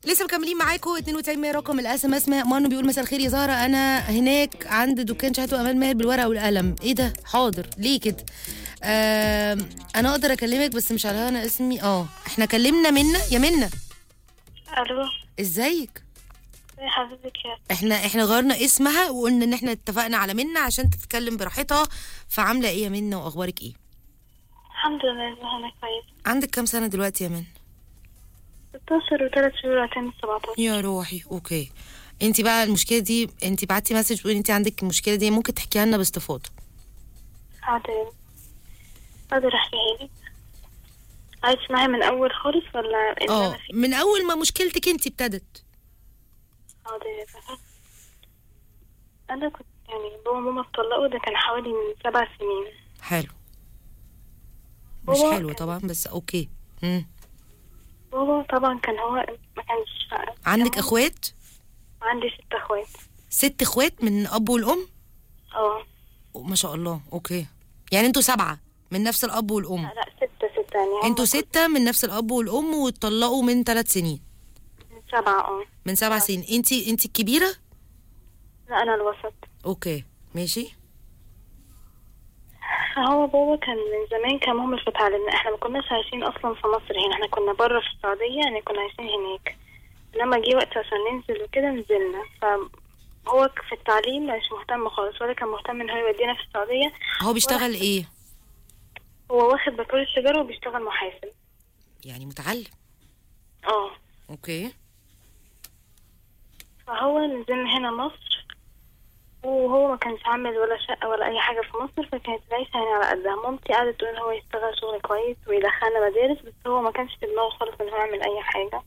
لسه مكملين معاكم 92 مية رقم الاس ام اس مانو بيقول مساء الخير يا زهره انا هناك عند دكان شهاده وامال ماهر بالورقه والقلم ايه ده حاضر ليه كده آه انا اقدر اكلمك بس مش على انا اسمي اه احنا كلمنا منا يا منا الو ازيك يا حبيبتك يا احنا احنا غيرنا اسمها وقلنا ان احنا اتفقنا على منا عشان تتكلم براحتها فعامله ايه يا منا واخبارك ايه الحمد لله انا كويس عندك كام سنه دلوقتي يا منا 16 وثلاث شهور هتعمل 17 يا روحي اوكي انت بقى المشكله دي انت بعتي مسج بتقولي انت عندك المشكله دي ممكن تحكيها لنا باستفاضه حاضر اقدر احكيها لك عايز تسمعي من اول خالص ولا اللي اه انا فيه من اول ما مشكلتك انت ابتدت حاضر يا فهد. انا كنت يعني بابا وماما اتطلقوا ده كان حوالي من سبع سنين حلو مش هو حلو كان- طبعا بس اوكي مم. بابا طبعا كان هو ما كانش عندك كان هو- اخوات عندي ست اخوات ست اخوات من اب والام اه ما شاء الله اوكي يعني انتوا سبعه من نفس الاب والام لا لا ستة ستة يعني هم انتوا كل- ستة من نفس الاب والام واتطلقوا من ثلاث سنين سبعة اه من سبع سنين انت انت الكبيره لا انا الوسط اوكي ماشي هو بابا كان من زمان كان مهمل في تعليمنا احنا ما كناش عايشين اصلا في مصر هنا احنا كنا بره في السعودية يعني كنا عايشين هناك لما جه وقت عشان ننزل وكده نزلنا فهو في التعليم مش مهتم خالص ولا كان مهتم ان هو يودينا في السعودية هو بيشتغل ايه هو واخد بكالوريوس تجارة وبيشتغل محاسب يعني متعلم اه اوكي فهو نزلنا هنا مصر وهو ما كانش عامل ولا شقة ولا أي حاجة في مصر فكانت العيشة يعني على قدها مامتي قعدت تقول إن هو يشتغل شغل كويس ويدخلنا مدارس بس هو ما كانش في دماغه خالص إن هو يعمل أي حاجة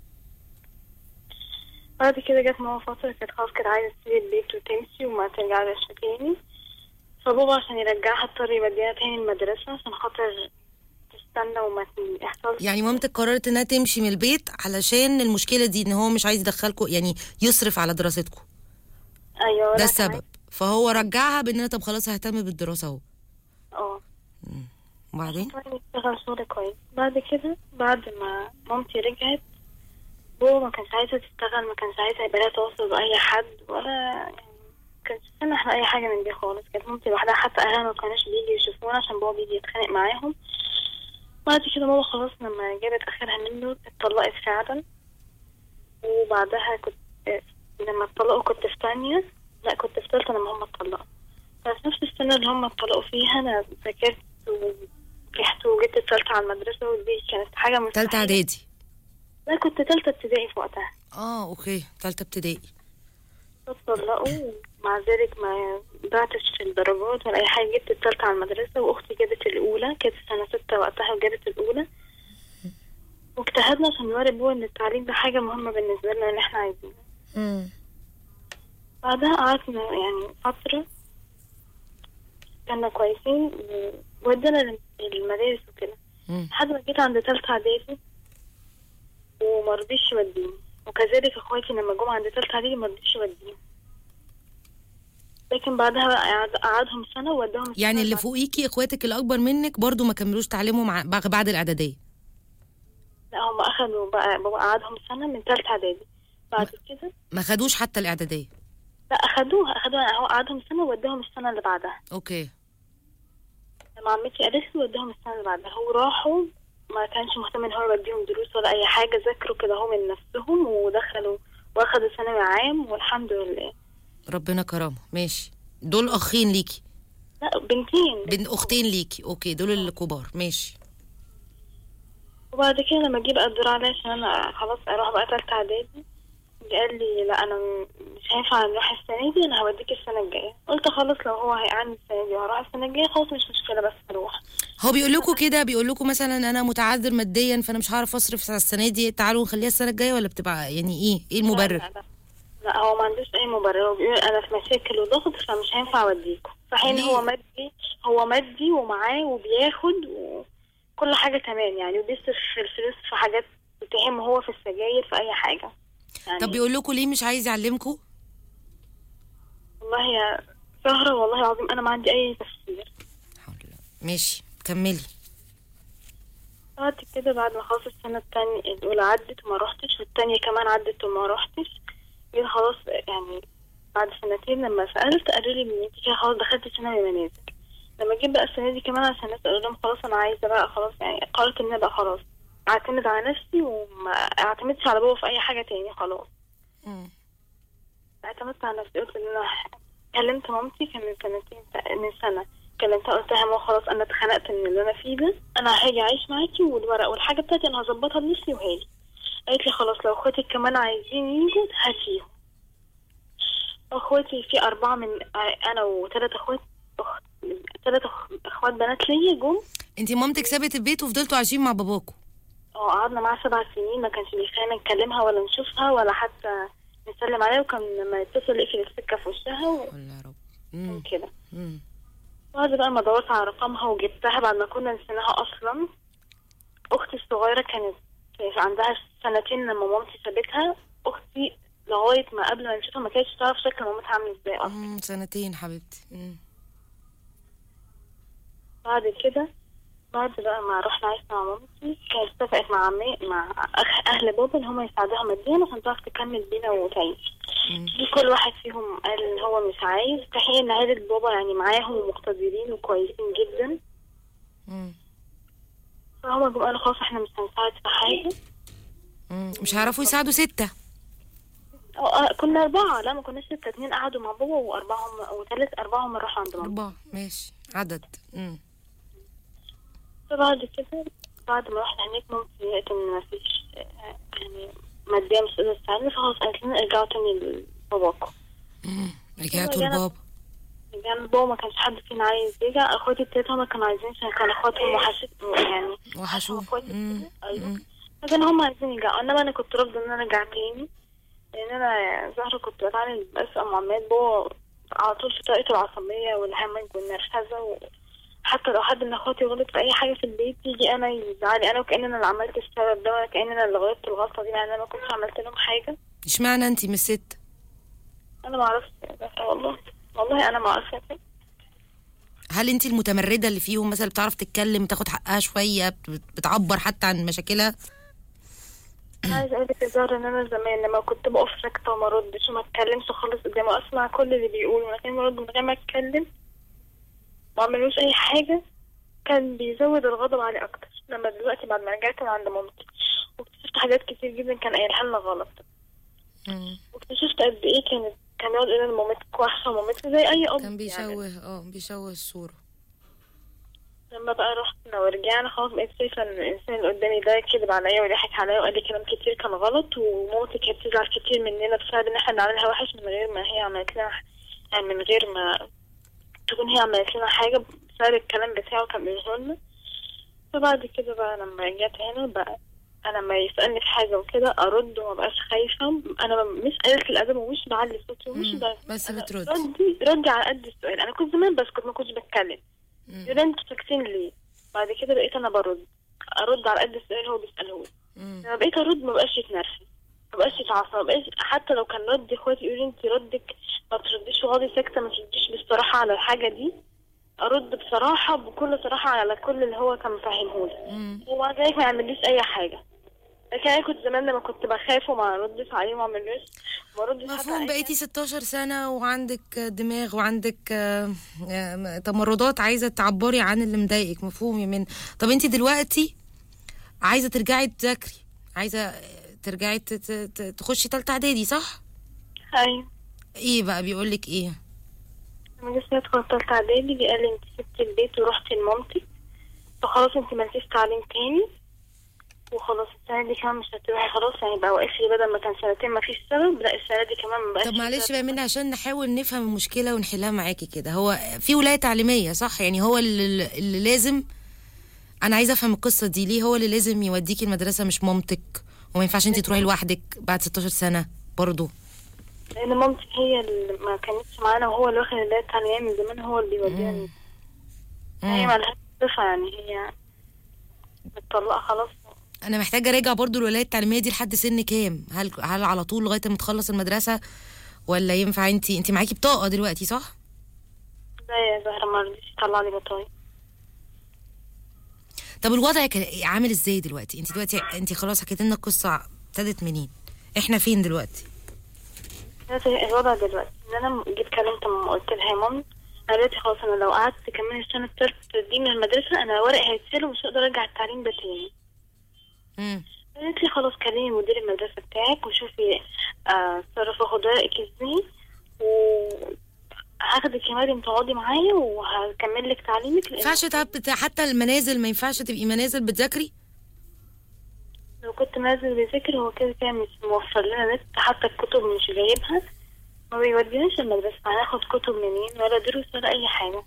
بعد كده جت ماما فترة كانت خلاص كانت عايزة تسيب البيت وتمشي وما ترجعش تاني فبابا عشان يرجعها اضطر يوديها تاني المدرسة عشان خاطر تستنى وما يحصلش يعني مامتك قررت انها تمشي من البيت علشان المشكله دي ان هو مش عايز يدخلكم يعني يصرف على دراستكم أيوة ده وأنا السبب فهو رجعها بان انا طب خلاص ههتم بالدراسه اهو كمان- اه وبعدين طيب اشتغل شغل كويس بعد كده بعد ما مامتي رجعت بابا ما كانش عايزة تشتغل ما كانش عايزة يبقى لها تواصل بأي حد ولا يعني ما كانش سامح أي حاجة من دي خالص كانت مامتي لوحدها حتى أهلها ما كانوش بيجي يشوفونا عشان بابا بيجي يتخانق معاهم بعد كده ماما خلاص لما جابت آخرها منه اتطلقت فعلا وبعدها كنت لما اتطلقوا كنت في تانية لا كنت في تالتة لما هم اتطلقوا ففي نفس السنة اللي هم اتطلقوا فيها أنا ذاكرت ونجحت وجبت التالتة على المدرسة ودي كانت حاجة تالتة مستحيلة اعدادي لا كنت تالتة ابتدائي في وقتها اه اوكي تالتة ابتدائي اتطلقوا ومع ذلك ما ضعتش في الدرجات ولا أي حاجة جبت التالتة على المدرسة وأختي جابت الأولى كانت في سنة ستة وقتها وجابت الأولى واجتهدنا عشان نوري بابا إن التعليم ده حاجة مهمة بالنسبة لنا إن إحنا عايزينها امم بعدها قعدنا يعني فترة كنا كويسين ودنا المدارس وكده مم. لحد ما جيت عند تالتة إعدادي ومرضيش يوديني وكذلك اخواتي لما جم عند تالتة إعدادي مرضيش يوديني لكن بعدها بقى قعد- قعدهم سنة ووداهم السنة يعني اللي بعد- فوقيكي اخواتك الاكبر منك برضو ما كملوش تعليمهم ع- بعد بعد الاعداديه لا هم أخدوا بقى بابا قعدهم سنة من تالتة إعدادي بعد كده ما خدوش حتى الاعداديه لا أخدوها أخدوها هو قعدهم سنة ووداهم السنة اللي بعدها اوكي لما عمتي قالت لي وداهم السنة اللي بعدها هو راحوا ما كانش مهتم ان هو يوديهم دروس ولا اي حاجة ذاكروا كده هم من نفسهم ودخلوا واخدوا ثانوي عام والحمد لله ربنا كرمه ماشي دول اخين ليكي لا بنتين بنت اختين ليكي اوكي دول الكبار ماشي وبعد كده لما جه بقى الدور عليا عشان انا خلاص اروح بقى تالتة اعدادي قال لي لا انا م- مش هينفع نروح السنة دي انا هوديك السنة الجاية قلت خلاص لو هو هيقعدني السنة دي وهروح السنة الجاية خلاص مش مشكلة بس هروح هو بيقول لكم كده بيقول لكم مثلا انا متعذر ماديا فانا مش هعرف اصرف على السنه دي تعالوا نخليها السنه الجايه ولا بتبقى يعني ايه ايه لا, المبرر لا, لا. لا هو ما عندوش اي مبرر هو بيقول انا في مشاكل وضغط فمش هينفع اوديكم في حين ليه؟ هو مادي هو مادي ومعاه وبياخد وكل حاجة تمام يعني وبيصرف الفلوس في حاجات بتهمه هو في السجاير في اي حاجة يعني طب بيقول لكم ليه مش عايز يعلمكم والله يا سهرة والله العظيم انا ما عندي اي تفسير حول الله. ماشي كملي بعد كده بعد ما خلاص السنة التانية الأولى عدت وما روحتش والتانية كمان عدت وما روحتش جيت خلاص يعني بعد سنتين لما سألت قالوا لي إن انت كده خلاص دخلتي ثانوي منازل لما جيت بقى السنة دي كمان عشان الناس قالوا لهم خلاص أنا عايزة بقى خلاص يعني قررت إن أنا بقى خلاص أعتمد على نفسي وما أعتمدش على بابا في أي حاجة تاني خلاص مم. اعتمدت على نفسي قلت ان انا كلمت مامتي كان من سنتين من سنة كلمتها قلت لها ما خلاص انا اتخنقت من اللي انا فيه ده انا هاجي اعيش معاكي والورق والحاجة بتاعتي انا هظبطها لنفسي وهاجي قالت لي خلاص لو اخواتك كمان عايزين يجوا هاتيهم اخواتي في اربعة من انا وثلاث اخوات أخ... ثلاث أخ... اخوات بنات ليا جم انت مامتك سابت البيت وفضلتوا عايشين مع باباكوا اه قعدنا معاها سبع سنين ما كانش بيخلينا نكلمها ولا نشوفها ولا حتى نسلم عليها وكان لما يتصل يقفل السكة في وشها ولا يا رب مم. وكده مم. بعد بقى ما دورت على رقمها وجبتها بعد ما كنا نسيناها اصلا اختي الصغيره كانت عندها سنتين لما مامتي سابتها اختي لغايه ما قبل ما نشوفها ما كانتش تعرف شكل مامتها عامل ازاي اصلا مم. سنتين حبيبتي مم. بعد كده بعد بقى ما رحنا عشنا مع مامتي كانت اتفقت مع عمي مع أخ اهل بابا ان هم يساعدوها ماديا عشان تعرف تكمل بينا وتعيش مم. دي كل واحد فيهم قال ان هو مش عايز في حين ان عيلة بابا يعني معاهم ومقتدرين وكويسين جدا مم. فهما بيقولوا قالوا خلاص احنا مش هنساعد في حاجة مم. مش هيعرفوا يساعدوا ستة اه آه، كنا أربعة لا ما كناش ستة اتنين قعدوا مع بابا وأربعة هم وثلاث أربعة هم راحوا عند ماما أربعة ماشي عدد مم. فبعد كده بعد ما رحنا هناك مامتي لقيت إن مفيش آه، يعني ماديا مش قادرة تساعدني فخلاص قالت لنا ارجعوا تاني لباباكم مم. رجعتوا رجعنا- لبابا رجعنا لبابا ما كانش حد فينا عايز يرجع اخواتي التلاتة هما كانوا عايزين عشان كانوا اخواتهم وحشت يعني وحشوه اخواتي مم. كده، ايوه مم. لكن هم عايزين يرجعوا انما انا كنت رافضه ان انا ارجع تاني لان انا زهرة كنت بتعامل بأسوأ معاملات بابا على طول في طريقته العصبية والهمج والنرفزة و... حتى لو حد من اخواتي غلط في اي حاجة في البيت يجي انا يزعلي انا وكأن انا اللي عملت السبب ده وكأن انا اللي غلطت الغلطة دي مع ان انا ما كنتش عملت لهم حاجة اشمعنى انت مش ست انا ما اعرفش يا زهرة والله والله انا ما اعرفش يا ستي. هل انت المتمردة اللي فيهم مثلا بتعرف تتكلم تاخد حقها شوية بت- بتعبر حتى عن مشاكلها انا عايزه اقول لك يا زهرة ان انا زمان لما كنت بقف ساكته وما اردش وما اتكلمش خالص قدامه اسمع كل اللي بيقوله من غير ما ارد من غير ما اتكلم ما اعملوش اي حاجه كان بيزود الغضب علي اكتر لما دلوقتي بعد ما رجعت من عند مامتي واكتشفت حاجات كتير جدا كان قايلها لنا غلط مم. واكتشفت قد ايه كانت كان يقعد يقول ان مامتك وحشه ومامتك زي اي اب كان يعني. بيشوه اه بيشوه الصورة لما بقى رحنا ورجعنا خلاص بقيت شايفة ان الانسان اللي قدامي ده كذب عليا وضحك عليا وقال لي كلام كتير كان غلط ومامتي كانت بتزعل كتير مننا بسبب ان احنا بنعملها وحش من غير ما هي عملت لنا يعني من غير ما تكون هي عملت لنا حاجة بسبب الكلام بتاعه كان بيقوله لنا فبعد كده بقى لما رجعت هنا بقى انا لما يسألني في حاجة وكده ارد وما بقاش خايفة انا مش قلة الادب ومش بعلي صوتي ومش مم. ب- بس أنا بترد. ردي ردي على قد السؤال انا كنت زمان بسكت ما كنتش بتكلم مم. يقول انتوا ساكتين ليه بعد كده بقيت انا برد ارد على قد السؤال هو بيساله لي مم. لما بقيت ارد ما بقاش يتنرفز ما بقاش يتعصب ما بقاش حتى لو كان رد اخواتي يقولوا انت ردك ما ترديش وقعدي ساكته ما ترديش بصراحه على الحاجه دي ارد بصراحه بكل صراحه على كل اللي هو كان مفهمهولي مم. ومع ذلك ما يعمليش اي حاجه لكن انا كنت زمان لما كنت بخاف وما اردش عليه وما اعملوش ما اردش حتى مفهوم على أي بقيتي 16 سنة وعندك دماغ وعندك آه، آه، تمردات عايزة تعبري عن اللي مضايقك مفهوم يا من طب انت دلوقتي عايزة ترجعي تذاكري عايزة ترجعي ت- ت- ت- تخشي تالتة اعدادي صح؟ ايوه ايه بقى بيقولك ايه؟ لما جيت ادخل تالتة اعدادي جه قال لي انت سبتي البيت ورحتي لمامتك فخلاص انت مالكيش تعليم تاني وخلاص السنة دي كمان مش هتروحي خلاص يعني بقى واقف لي بدل ما كان سنتين ما فيش سبب لا السنة دي كمان ما بقاش طب في معلش سبب. بقى منى عشان نحاول نفهم المشكلة ونحلها معاكي كده هو في ولاية تعليمية صح؟ يعني هو اللي, اللي لازم انا عايزة افهم القصة دي ليه هو اللي لازم يوديكي المدرسة مش مامتك وما ينفعش انت تروحي لوحدك بعد 16 سنة برضه لان مامتي هي اللي ما كانتش معانا وهو اللي واخد الولاية التعليمية من زمان هو اللي بيودينا هي مالهاش صفة يعني هي متطلقة خلاص انا محتاجه اراجع برضو الولايه التعليميه دي لحد سن كام هل هل على طول لغايه ما تخلص المدرسه ولا ينفع انت انت معاكي بطاقه دلوقتي صح لا يا زهرة ما رضيش يطلع لي بطايق طب الوضع كان عامل ازاي دلوقتي انت دلوقتي انت خلاص حكيت لنا القصه ابتدت منين احنا فين دلوقتي دلوقتي الوضع دلوقتي ان انا جيت كلمت ماما قلت لها يا مامي انا دلوقتي خلاص انا لو قعدت كمان السنه التالتة تديني من المدرسه انا ورقي هيتسال ومش هقدر ارجع التعليم ده تاني امم قالت لي خلاص كلمي مدير المدرسه بتاعك وشوفي آه، تصرفي خد ورقك ازاي و هاخدك يا مريم تقعدي معايا وهكمل لك تعليمك ما لان ينفعش طب حتى المنازل ما ينفعش تبقي منازل بتذاكري لو كنت نازل بذاكر هو كده كده مش موفر لنا نت حتى الكتب مش جايبها ما بيوديناش المدرسة هناخد كتب منين ولا دروس ولا أي حاجة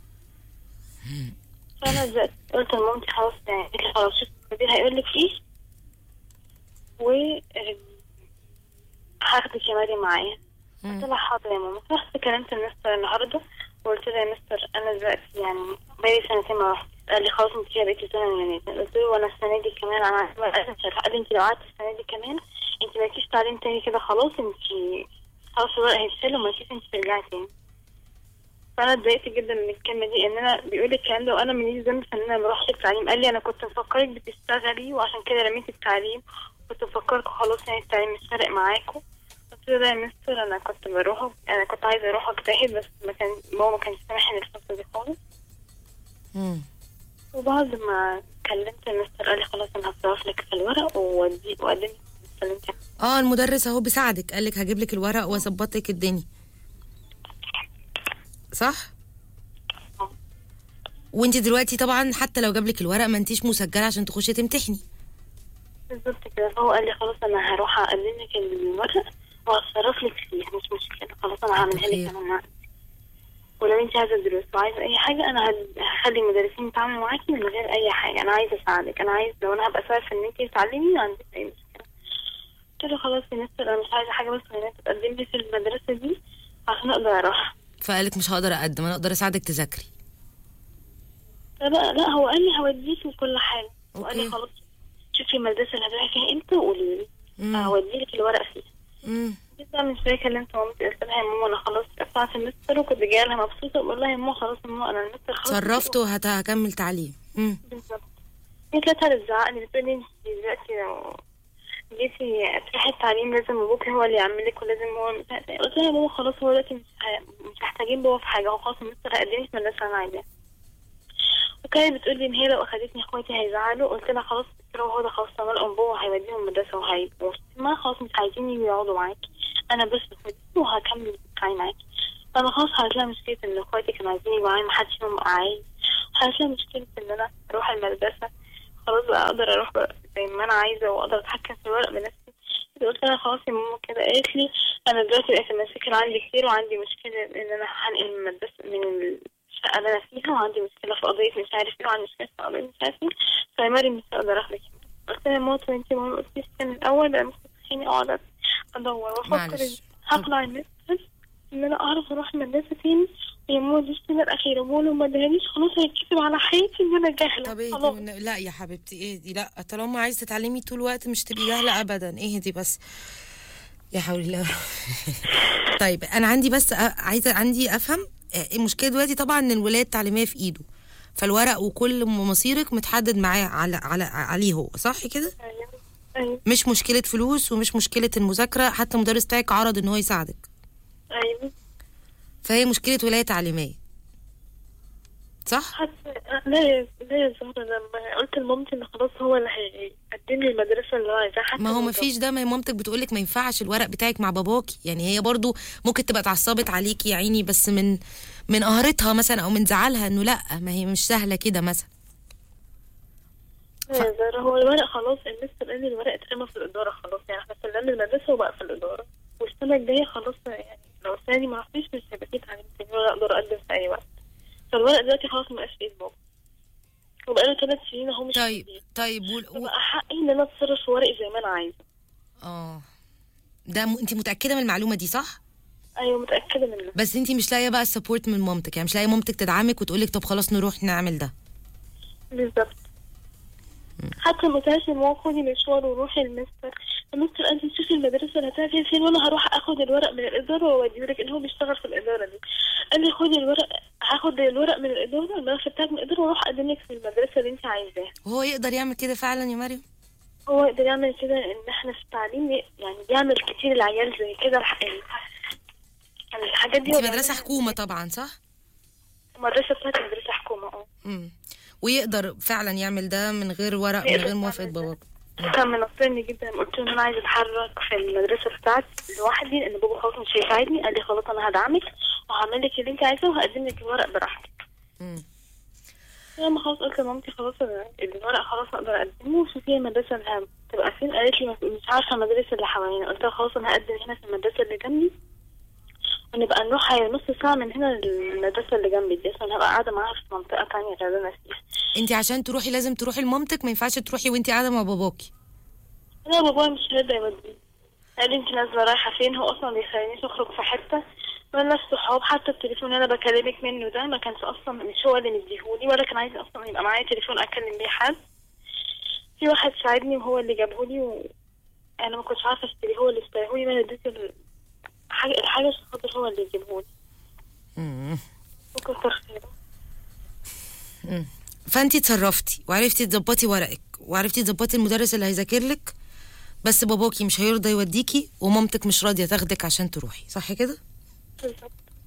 فأنا زهقت. قلت لمامتي خلاص يعني قالت لي خلاص شوف المدير هيقول لك إيه و آه، هاخدك يا مريم معايا قلت لها حاضر يا ماما رحت كلمت المستر النهارده وقلت له يا مستر انا دلوقتي يعني بقالي سنتين ما رحت قال لي خلاص انت كده بقيتي سنه من المنازل قلت له وانا السنه دي كمان انا عايزة- قال لي مش هروح. قال لي انت لو قعدتي السنه دي كمان انت مالكيش تعليم تاني كده خلاص انت خلاص الورق هيتشال ومالكيش انت ترجعي تاني فانا اتضايقت جدا من الكلمه دي ان انا بيقول لي الكلام ده وانا ماليش ذنب في ان انا ما رحتش التعليم قال لي انا كنت مفكرك بتشتغلي وعشان كده رميت التعليم كنت مفكرك خلاص يعني التعليم مش فارق معاكم قلت له ده يا مستر انا كنت بروح انا كنت عايزه اروح اجتهد بس ما كان بابا ما كانش سامح لي الفتره دي خالص امم وبعد ما كلمت المستر قال لي خلاص انا هصرف لك في الورق وودي وقدم سلمت اه المدرس اهو بيساعدك قال لك هجيب لك الورق واظبط لك الدنيا صح وانت دلوقتي طبعا حتى لو جاب لك الورق ما انتيش مسجله عشان تخشي تمتحني بالظبط كده فهو قال لي خلاص انا هروح اقدم لك الورق وهتصرف لك فيه مش مشكله خلاص انا هعملها خير. لك انا معاك ولو انت عايزه دروس وعايزه اي حاجه انا هد- هخلي المدرسين يتعاملوا معاكي من غير اي حاجه انا عايزه اساعدك انا عايز لو انا هبقى سبب في ان انت تتعلمي ما عنديش اي مشكله قلت له خلاص يا مستر انا مش عايزه حاجه بس غير ان انت تقدم لي في المدرسه دي عشان اقدر اروح فقالك مش هقدر اقدم انا اقدر اساعدك تذاكري لا لا هو قال لي هوديك وكل حاجه وقال لي أوكي. خلاص شوفي المدرسه اللي هتروحي فيها امتى وقولي لي مم. هوديلك الورق فيها امم جيت بقى من شويه كلمت مامتي قلت لها يا ماما انا خلاص دفعت المستر وكنت جايه لها مبسوطه بقول لها يا ماما خلاص يا ماما انا المستر خلاص صرفت وهكمل تعليم امم بالظبط جيت لقيتها بتزعق لي بتقول لي انت دلوقتي لو جيتي تروحي التعليم لازم ابوك هو اللي يعمل لك ولازم هو مش عارفة إيه. قلت لها يا ماما خلاص هو دلوقتي مش ه- مش محتاجين بابا في حاجه هو خلاص المستر هيقدمني في المدرسه اللي انا عايزاها وكانت بتقول لي ان هي لو اخدتني اخواتي هيزعلوا قلت لها خلاص قلت لها هو ده خلاص طالما الام بابا هيوديهم المدرسه وهيبقوا ما خلاص مش عايزين يجوا يقعدوا معاكي انا بس اخواتي وهكمل معايا معاكي فانا خلاص حصلت لها مشكله ان اخواتي كانوا عايزين يجوا معايا محدش فيهم بقى عايز حصلت لها مشكله ان انا اروح المدرسه خلاص بقى اقدر اروح بقى زي ما انا عايزه واقدر اتحكم في الورق بنفسي قلت لها خلاص يا ماما كده قالت لي انا دلوقتي بقت المشاكل عندي كتير وعندي مشكله ان انا هنقل من المدرسه من الشقه اللي انا فيها وعندي مشكله في قضيه مش عارف ايه وعندي مشكله في قضيه مش عارف ايه فيا مريم مش هقدر اخدك قلت لها يا ماما طب انت ما قلتيش كان الاول انا مش هتخليني اقعد ادور وافكر معلش. إن هطلع المدرسه ان انا اعرف اروح المدرسه تاني يا ماما دي السنه الاخيره بقول لو ما ادهانيش خلاص هيتكتب على حياتي ان انا جاهله طب اهدي خلاص ون- لا يا حبيبتي اهدي لا طالما عايزه تتعلمي طول الوقت مش تبقي جاهله ابدا اهدي بس يا حول الله طيب انا عندي بس أ- عايزه عندي افهم آه، المشكله دلوقتي طبعا ان الولايه التعليميه في ايده فالورق وكل مصيرك متحدد معاه على على عليه هو صح كده ايوه ايوه مش مشكله فلوس ومش مشكله المذاكره حتى المدرس بتاعك عرض ان هو يساعدك ايوه فهي مشكله ولايه تعليميه صح حتى لا يا لا يا زهرة لما قلت لمامتي ان خلاص هو اللي هيقدم لي المدرسة اللي هو عايزاها حتى ما هو لو ما فيش ده ما هي مامتك بتقولك ما ينفعش الورق بتاعك مع باباكي يعني هي برضو ممكن تبقى اتعصبت عليكي يا عيني بس من من قهرتها مثلا او من زعلها انه لا ما هي مش سهله كده مثلا لا يا زهرة هو الورق خلاص المستر قال لي الورق اترمى في الإدارة خلاص يعني احنا سلمنا المدرسة وبقى في الإدارة والسنة الجاية خلاص يعني لو السنة دي ما رحتش مش هيبقى في تعليم تاني ولا أقدر أقدم في أي وقت فالورق دلوقتي خلاص مبقاش في إيد بابا وبقاله ثلاث سنين أهو مش طيب في إيدي. طيب وال... و... فبقى حقي إن أنا أتصرف في ورقي زي ما أنا عايزة اه ده م... انت متاكده من المعلومه دي صح أيوة متأكدة منه بس انت مش لاقيه بقى السبورت من مامتك يعني مش لاقيه مامتك تدعمك وتقولك طب خلاص نروح نعمل ده بالظبط حتى ما قلتهاش ان هو خدي مشوار وروحي المستر المستر قال لي شوفي المدرسه اللي هتعرفي فين وانا هروح اخد الورق من الاداره واوديه لك ان هو بيشتغل في الاداره دي قال لي خدي الورق هاخد الورق من الإدارة الملف بتاعك من الإدارة وأروح أقدم لك في المدرسة اللي أنت عايزاها وهو يقدر يعمل كده فعلا يا مريم هو يقدر يعمل كده إن إحنا في التعليم ي- يعني بيعمل كتير العيال زي كده الح- ال- الحاجات دي انت هو مدرسه بيعملها. حكومه طبعا صح المدرسة بتاعتي مدرسة حكومة اه امم ويقدر فعلا يعمل ده من غير ورق من يقدر غير موافقه يعمل ده. باباك كان منصرني جدا قلت له ان انا عايزه اتحرك في المدرسه بتاعتي لوحدي لان بابا خلاص مش هيساعدني قال لي خلاص انا هدعمك وهعمل لك اللي انت عايزاه وهقدم لك الورق براحتك امم لما خلاص قلت لمامتي خلاص أنا الورق خلاص اقدر اقدمه وشوفي المدرسه اللي هتبقى فين قالت لي مش عارفه المدرسه اللي حوالينا قلت لها خلاص انا هقدم هنا في المدرسه اللي جنبي ونبقى نروح هي نص ساعه من هنا للمدرسه اللي جنبي دي عشان هبقى قاعده معاها في منطقه تانية غير اللي انا فيها انت عشان تروحي لازم تروحي لمامتك ما ينفعش تروحي وانت قاعده مع باباكي لا بابايا مش هيقدر يوديني قال لي انت نازله رايحه فين هو اصلا ما بيخلينيش اخرج في حته مالناش صحاب حتى التليفون اللي انا بكلمك منه ده ما كانش اصلا مش هو اللي مديهولي ولا كان عايز اصلا يبقى معايا تليفون اكلم بيه حد في واحد ساعدني وهو اللي جابهولي و... انا ما كنتش عارفه اشتريه هو اللي اشتريهولي وانا اديته ال- حاجه الحاجه عشان خاطر هو اللي يجيبهولي امم وكتر خيره فانت اتصرفتي وعرفتي تظبطي ورقك وعرفتي تظبطي المدرس اللي هيذاكر لك بس باباكي مش هيرضى يوديكي ومامتك مش راضيه تاخدك عشان تروحي صح كده بالظبط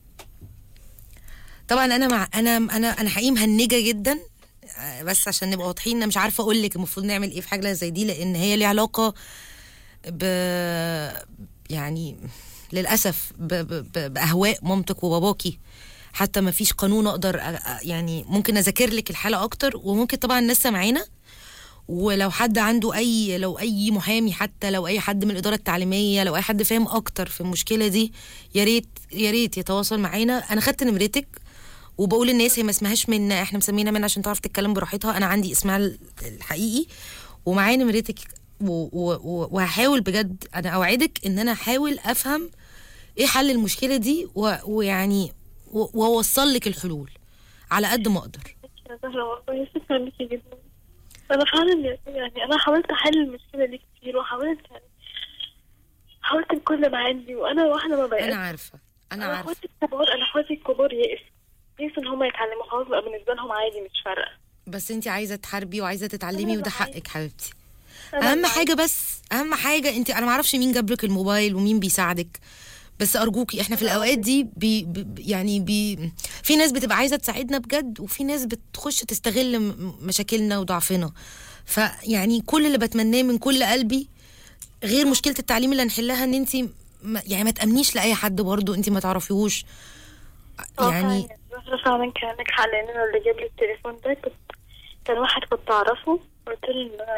طبعا انا مع انا انا انا حقيقي مهنجه جدا آه، بس عشان نبقى واضحين انا مش عارفه اقول لك المفروض نعمل ايه في حاجه زي دي لان هي ليها علاقه ب يعني للاسف ب... ب... ب... باهواء مامتك وباباكي حتى ما فيش قانون اقدر أ... أ- يعني ممكن اذاكر لك الحاله اكتر وممكن طبعا الناس سامعانا ولو حد عنده اي لو اي محامي حتى لو اي حد من الاداره التعليميه لو اي حد فاهم اكتر في المشكله دي يا ريت يا ريت يتواصل معانا انا خدت نمرتك وبقول للناس هي ما اسمهاش من احنا مسمينها من عشان تعرف تتكلم براحتها انا عندي اسمها ال- الحقيقي ومعايا نمرتك و- و- و- وهحاول بجد انا اوعدك ان انا هحاول افهم ايه حل المشكله دي و- ويعني و- واوصل لك الحلول على قد ما اقدر يا زهرة والله شكرا ليكي جدا انا فعلا يعني انا حاولت احل المشكله دي كتير وحاولت يعني حاولت بكل ما عندي وانا واحده ما بقيت انا عارفه انا عارفه اخواتي الكبار انا اخواتي الكبار يئس يئس ان هم يتعلموا خلاص بقى بالنسبه لهم عادي مش فارقه بس انت عايزه تحاربي وعايزه تتعلمي أنا وده معاكي. حقك حبيبتي أنا اهم معاكي. حاجه بس اهم حاجه انت انا ما اعرفش مين جاب لك الموبايل ومين بيساعدك بس ارجوكي احنا في الاوقات دي بي بي يعني بي في ناس بتبقى عايزه تساعدنا بجد وفي ناس بتخش تستغل م- مشاكلنا وضعفنا فيعني كل اللي بتمناه من كل قلبي غير مشكله التعليم اللي هنحلها ان انت ما يعني ما تامنيش لاي حد برضو انت ما تعرفيهوش اه يعني فعلا زهرة فعلا كان عندك حق لان انا اللي جاب لي التليفون ده كنت كان واحد كنت اعرفه قلت له ان انا